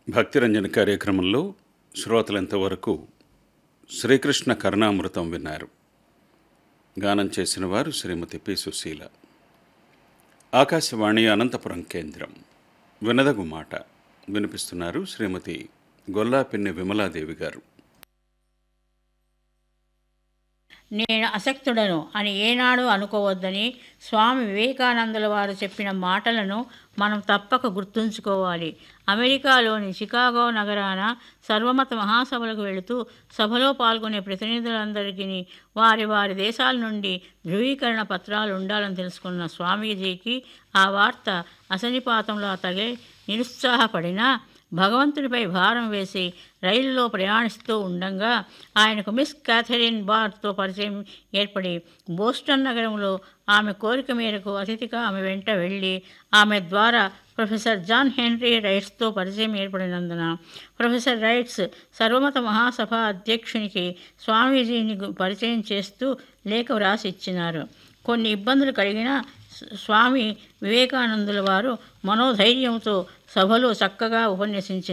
భక్తిరంజన కార్యక్రమంలో శ్రోతలంతవరకు శ్రీకృష్ణ కరుణామృతం విన్నారు గానం చేసిన వారు శ్రీమతి పి సుశీల ఆకాశవాణి అనంతపురం కేంద్రం వినదగు మాట వినిపిస్తున్నారు శ్రీమతి గొల్లాపిన్ని విమలాదేవి గారు నేను అసక్తుడను అని ఏనాడు అనుకోవద్దని స్వామి వివేకానందుల వారు చెప్పిన మాటలను మనం తప్పక గుర్తుంచుకోవాలి అమెరికాలోని చికాగో నగరాన సర్వమత మహాసభలకు వెళుతూ సభలో పాల్గొనే ప్రతినిధులందరికీ వారి వారి దేశాల నుండి ధృవీకరణ పత్రాలు ఉండాలని తెలుసుకున్న స్వామీజీకి ఆ వార్త అసనిపాతంలో తగిలి నిరుత్సాహపడినా భగవంతుడిపై భారం వేసి రైలులో ప్రయాణిస్తూ ఉండంగా ఆయనకు మిస్ క్యాథరిన్ బార్తో పరిచయం ఏర్పడి బోస్టన్ నగరంలో ఆమె కోరిక మేరకు అతిథిగా ఆమె వెంట వెళ్ళి ఆమె ద్వారా ప్రొఫెసర్ జాన్ హెన్రీ రైట్స్తో పరిచయం ఏర్పడినందున ప్రొఫెసర్ రైట్స్ సర్వమత మహాసభ అధ్యక్షునికి స్వామీజీని గు- పరిచయం చేస్తూ లేఖ వ్రాసి ఇచ్చినారు కొన్ని ఇబ్బందులు కలిగినా స్వ- స్వామి వివేకానందుల వారు మనోధైర్యంతో సభలో చక్కగా ఉపన్యసించిన